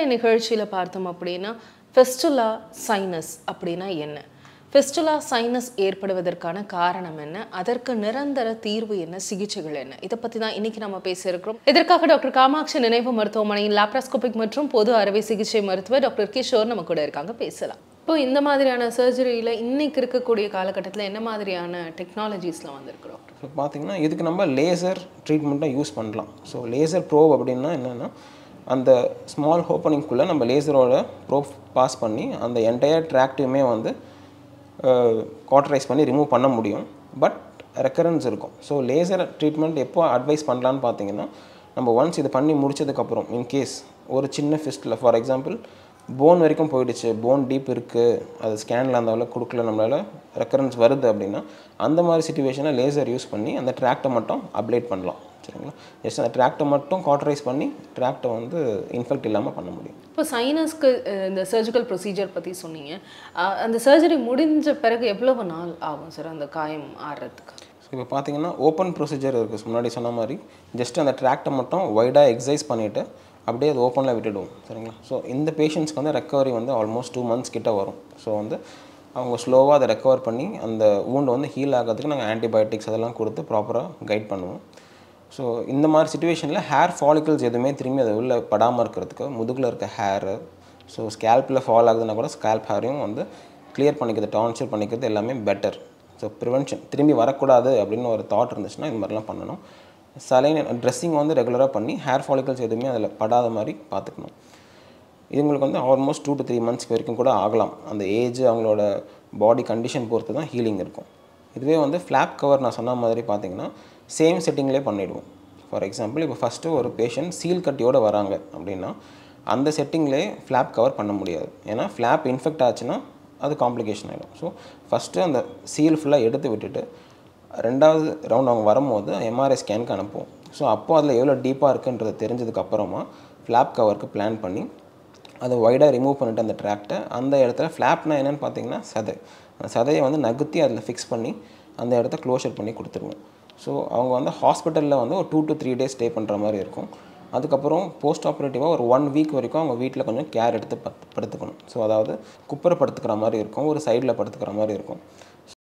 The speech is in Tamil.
இன்றைய நிகழ்ச்சியில் பார்த்தோம் அப்படின்னா ஃபெஸ்டுலா சைனஸ் அப்படின்னா என்ன ஃபெஸ்டுலா சைனஸ் ஏற்படுவதற்கான காரணம் என்ன அதற்கு நிரந்தர தீர்வு என்ன சிகிச்சைகள் என்ன இதை பற்றி தான் இன்னைக்கு நம்ம பேச இருக்கிறோம் இதற்காக டாக்டர் காமாட்சி நினைவு மருத்துவமனையின் லாப்ராஸ்கோபிக் மற்றும் பொது அறுவை சிகிச்சை மருத்துவர் டாக்டர் கிஷோர் நம்ம கூட இருக்காங்க பேசலாம் இப்போ இந்த மாதிரியான சர்ஜரியில் இன்னைக்கு இருக்கக்கூடிய காலகட்டத்தில் என்ன மாதிரியான டெக்னாலஜிஸ்லாம் வந்திருக்கு டாக்டர் ஸோ பார்த்தீங்கன்னா இதுக்கு நம்ம லேசர் ட்ரீட்மெண்ட்டாக யூஸ் பண்ணலாம் ஸோ லேசர் ப்ரோப் அப்படின்னா என்னென்னா அந்த ஸ்மால் ஓப்பனிங்குள்ளே நம்ம லேசரோட ப்ரோப் பாஸ் பண்ணி அந்த என்டையர் ட்ராக்டையுமே வந்து காட்டரைஸ் பண்ணி ரிமூவ் பண்ண முடியும் பட் ரெக்கரன்ஸ் இருக்கும் ஸோ லேசர் ட்ரீட்மெண்ட் எப்போ அட்வைஸ் பண்ணலான்னு பார்த்தீங்கன்னா நம்ம ஒன்ஸ் இது பண்ணி முடிச்சதுக்கப்புறம் இன்கேஸ் ஒரு சின்ன ஃபிஸ்ட்டில் ஃபார் எக்ஸாம்பிள் போன் வரைக்கும் போயிடுச்சு போன் டீப் இருக்குது அது ஸ்கேனில் அந்த அளவுக்கு கொடுக்கல நம்மளால் ரெக்கரன்ஸ் வருது அப்படின்னா அந்த மாதிரி சுச்சுவேஷனில் லேசர் யூஸ் பண்ணி அந்த ட்ராக்டை மட்டும் அப்ளேட் பண்ணலாம் சரிங்களா ஜஸ்ட் அந்த ட்ராக்டை மட்டும் காட்டரைஸ் பண்ணி ட்ராக்டை வந்து இன்ஃபெக்ட் இல்லாமல் பண்ண முடியும் இப்போ சைனஸ்க்கு அஹ், இந்த சர்ஜிக்கல் ப்ரொசீஜர் பற்றி சொன்னீங்க அஹ், அந்த சர்ஜரி முடிஞ்ச பிறகு எவ்வளவு நாள் ஆகும் சார் அந்த காயம் ஆறுறதுக்கு ஸோ இப்போ பார்த்தீங்கன்னா ஓப்பன் ப்ரொசீஜர் இருக்குது முன்னாடி சொன்ன மாதிரி ஜஸ்ட் அந்த ட்ராக்டை மட்டும் வைடாக எக்ஸசைஸ் பண்ணிவிட்டு அப்படியே அது ஓப்பனில் விட்டுடுவோம் சரிங்களா ஸோ இந்த பேஷண்ட்ஸ்க்கு வந்து ரெக்கவரி வந்து ஆல்மோஸ்ட் டூ மந்த்ஸ் கிட்ட வரும் ஸோ வந்து அவங்க ஸ்லோவாக அதை ரெக்கவர் பண்ணி அந்த wound வந்து ஹீல் ஆகிறதுக்கு நாங்கள் ஆன்டிபயோட்டிக்ஸ் அதெல்லாம் கொடுத்து ப்ராப்பராக கைட் பண்ணுவோம் ஸோ இந்த மாதிரி சுச்சுவேஷனில் ஹேர் ஃபாலிகல்ஸ் எதுவுமே திரும்பி அது உள்ள படாமல் இருக்கிறதுக்கு முதுகில் இருக்க ஹேரு ஸோ ஸ்கேல்பில் ஃபால் ஆகுதுன்னா கூட ஸ்கேல்ப் ஹேரையும் வந்து கிளியர் பண்ணிக்கிறது டான்சர் பண்ணிக்கிறது எல்லாமே பெட்டர் ஸோ ப்ரிவென்ஷன் திரும்பி வரக்கூடாது அப்படின்னு ஒரு தாட் இருந்துச்சுன்னா இது மாதிரிலாம் பண்ணணும் சலைன் ட்ரெஸ்ஸிங் வந்து ரெகுலராக பண்ணி ஹேர் ஃபாலிகல்ஸ் எதுவுமே அதில் படாத மாதிரி பார்த்துக்கணும் இவங்களுக்கு வந்து almost two to three months வரைக்கும் கூட ஆகலாம் அந்த ஏஜ் அவங்களோட பாடி கண்டிஷன் பொறுத்து தான் ஹீலிங் இருக்கும் இதுவே வந்து ஃப்ளாப் கவர் நான் சொன்ன மாதிரி பார்த்தீங்கன்னா சேம் செட்டிங்லேயே பண்ணிவிடுவோம் ஃபார் எக்ஸாம்பிள் இப்போ ஃபஸ்ட்டு ஒரு பேஷண்ட் சீல் கட்டியோடு வராங்க அப்படின்னா அந்த செட்டிங்லேயே ஃப்ளாப் கவர் பண்ண முடியாது ஏன்னா ஃப்ளாப் இன்ஃபெக்ட் ஆச்சுன்னா அது காம்ப்ளிகேஷன் ஆகிடும் ஸோ ஃபஸ்ட்டு அந்த சீல் ஃபுல்லாக எடுத்து விட்டுட்டு ரெண்டாவது ரவுண்ட் அவங்க வரும்போது எம்ஆர்ஐ ஸ்கேனுக்கு அனுப்புவோம் ஸோ அப்போ அதில் எவ்வளோ டீப்பாக இருக்குன்றது தெரிஞ்சதுக்கு அப்புறமா ஃப்ளாப் கவருக்கு பிளான் பண்ணி அதை ஒய்டாக ரிமூவ் பண்ணிட்டு அந்த ட்ராக்டை அந்த இடத்துல ஃப்ளாப்னா என்னென்னு பார்த்தீங்கன்னா சதை அந்த சதையை வந்து நகுத்தி அதில் ஃபிக்ஸ் பண்ணி அந்த இடத்த க்ளோஷர் பண்ணி கொடுத்துருவோம் ஸோ அவங்க வந்து ஹாஸ்பிட்டலில் வந்து ஒரு two to three days stay பண்ணுற மாதிரி இருக்கும் அதுக்கப்புறம் போஸ்ட் ஆப்ரேட்டிவாக ஒரு ஒன் வீக் வரைக்கும் அவங்க வீட்டில் கொஞ்சம் கேர் எடுத்து பத் படுத்துக்கணும் ஸோ அதாவது குப்புற படுத்துக்கிற மாதிரி இருக்கும் ஒரு சைடில் படுத்துக்கிற மாதிரி இருக்கும்